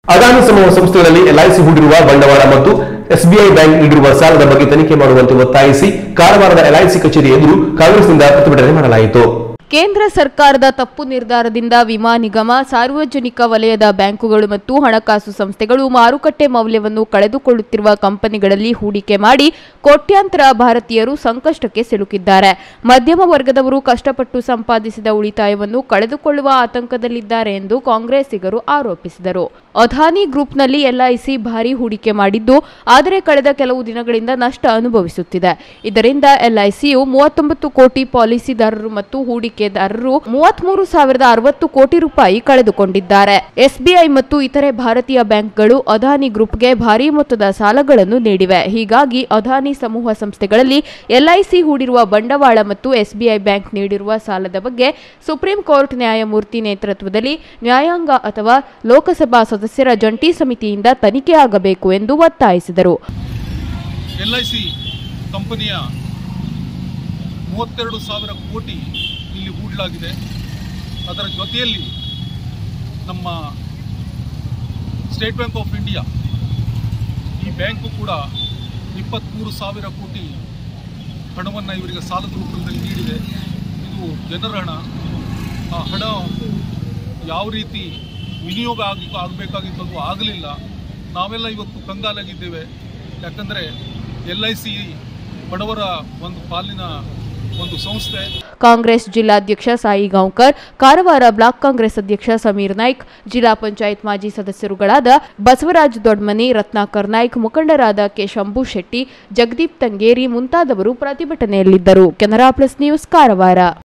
ಅದಾನಿ ಸಮೂಹ ಸಂಸ್ಥೆಗಳಲ್ಲಿ ಎಲ್ಐಸಿ ಹೂಡಿರುವ ಬಂಡವಾಳ ಮತ್ತು ಎಸ್ಬಿಐ ಬ್ಯಾಂಕ್ ನೀಡಿರುವ ಸಾಲದ ಬಗ್ಗೆ ತನಿಖೆ ಮಾಡುವಂತೆ ಒತ್ತಾಯಿಸಿ ಕಾರವಾರದ ಎಲ್ಐಸಿ ಕಚೇರಿ ಎದುರು ಕಾಂಗ್ರೆಸ್ನಿಂದ ಪ್ರತಿಭಟನೆ ಮಾಡಲಾಯಿತು ಕೇಂದ್ರ ಸರ್ಕಾರದ ತಪ್ಪು ನಿರ್ಧಾರದಿಂದ ವಿಮಾ ನಿಗಮ ಸಾರ್ವಜನಿಕ ವಲಯದ ಬ್ಯಾಂಕುಗಳು ಮತ್ತು ಹಣಕಾಸು ಸಂಸ್ಥೆಗಳು ಮಾರುಕಟ್ಟೆ ಮೌಲ್ಯವನ್ನು ಕಳೆದುಕೊಳ್ಳುತ್ತಿರುವ ಕಂಪನಿಗಳಲ್ಲಿ ಹೂಡಿಕೆ ಮಾಡಿ ಕೋಟ್ಯಾಂತರ ಭಾರತೀಯರು ಸಂಕಷ್ಟಕ್ಕೆ ಸಿಲುಕಿದ್ದಾರೆ ಮಧ್ಯಮ ವರ್ಗದವರು ಕಷ್ಟಪಟ್ಟು ಸಂಪಾದಿಸಿದ ಉಳಿತಾಯವನ್ನು ಕಳೆದುಕೊಳ್ಳುವ ಆತಂಕದಲ್ಲಿದ್ದಾರೆ ಎಂದು ಕಾಂಗ್ರೆಸ್ಸಿಗರು ಆರೋಪಿಸಿದರು ಅದಾನಿ ಗ್ರೂಪ್ನಲ್ಲಿ ಎಲ್ಐಸಿ ಭಾರಿ ಹೂಡಿಕೆ ಮಾಡಿದ್ದು ಆದರೆ ಕಳೆದ ಕೆಲವು ದಿನಗಳಿಂದ ನಷ್ಟ ಅನುಭವಿಸುತ್ತಿದೆ ಇದರಿಂದ ಎಲ್ಐಸಿಯು ಮೂವತ್ತೊಂಬತ್ತು ಕೋಟಿ ಪಾಲಿಸಿದಾರರು ಮತ್ತು ಹೂಡಿಕೆದಾರರು ಮೂವತ್ಮೂರು ಸಾವಿರದ ಅರವತ್ತು ಕೋಟಿ ರೂಪಾಯಿ ಕಳೆದುಕೊಂಡಿದ್ದಾರೆ ಎಸ್ಬಿಐ ಮತ್ತು ಇತರೆ ಭಾರತೀಯ ಬ್ಯಾಂಕ್ಗಳು ಅದಾನಿ ಗ್ರೂಪ್ಗೆ ಭಾರಿ ಮೊತ್ತದ ಸಾಲಗಳನ್ನು ನೀಡಿವೆ ಹೀಗಾಗಿ ಅದಾನಿ ಸಮೂಹ ಸಂಸ್ಥೆಗಳಲ್ಲಿ ಎಲ್ಐಸಿ ಹೂಡಿರುವ ಬಂಡವಾಳ ಮತ್ತು ಎಸ್ಬಿಐ ಬ್ಯಾಂಕ್ ನೀಡಿರುವ ಸಾಲದ ಬಗ್ಗೆ ಸುಪ್ರೀಂ ಕೋರ್ಟ್ ನ್ಯಾಯಮೂರ್ತಿ ನೇತೃತ್ವದಲ್ಲಿ ನ್ಯಾಯಾಂಗ ಅಥವಾ ಲೋಕಸಭಾ ಸದಸ್ಯರ ಜಂಟಿ ಸಮಿತಿಯಿಂದ ತನಿಖೆ ಆಗಬೇಕು ಎಂದು ಒತ್ತಾಯಿಸಿದರು ಎಲ್ ಐ ಸಿ ಕಂಪನಿಯ ಮೂವತ್ತೆರಡು ಸಾವಿರ ಕೋಟಿ ಇಲ್ಲಿ ಹೂಡಲಾಗಿದೆ ಅದರ ಜೊತೆಯಲ್ಲಿ ನಮ್ಮ ಸ್ಟೇಟ್ ಬ್ಯಾಂಕ್ ಆಫ್ ಇಂಡಿಯಾ ಈ ಬ್ಯಾಂಕು ಕೂಡ ಇಪ್ಪತ್ತ್ಮೂರು ಸಾವಿರ ಕೋಟಿ ಹಣವನ್ನು ಇವರಿಗೆ ಸಾಲದ ರೂಪದಲ್ಲಿ ನೀಡಿದೆ ಇದು ಜನರ ಹಣ ಆ ಹಣ ಯಾವ ರೀತಿ ವಿನಿಯೋಗ ಆಗಿ ಆಗಬೇಕಾಗಿತ್ತು ಅದು ಆಗಲಿಲ್ಲ ನಾವೆಲ್ಲ ಇವತ್ತು ಕಂಗಾಲಾಗಿದ್ದೇವೆ ಯಾಕಂದರೆ ಎಲ್ ಐ ಸಿ ಬಡವರ ಒಂದು ಪಾಲಿನ ಒಂದು ಸಂಸ್ಥೆ ಕಾಂಗ್ರೆಸ್ ಜಿಲ್ಲಾಧ್ಯಕ್ಷ ಸಾಯಿ ಗಾಂವ್ಕರ್ ಕಾರವಾರ ಬ್ಲಾಕ್ ಕಾಂಗ್ರೆಸ್ ಅಧ್ಯಕ್ಷ ಸಮೀರ್ ನಾಯ್ಕ್ ಜಿಲ್ಲಾ ಪಂಚಾಯತ್ ಮಾಜಿ ಸದಸ್ಯರುಗಳಾದ ಬಸವರಾಜ್ ದೊಡ್ಮನಿ ರತ್ನಾಕರ್ ನಾಯ್ಕ್ ಮುಖಂಡರಾದ ಕೆ ಶಂಭು ಶೆಟ್ಟಿ ಜಗದೀಪ್ ತಂಗೇರಿ ಮುಂತಾದವರು ಪ್ರತಿಭಟನೆಯಲ್ಲಿದ್ದರು ಕೆನರಾ ಪ್ಲಸ್ ನ್ಯೂಸ್ ಕಾರವಾರ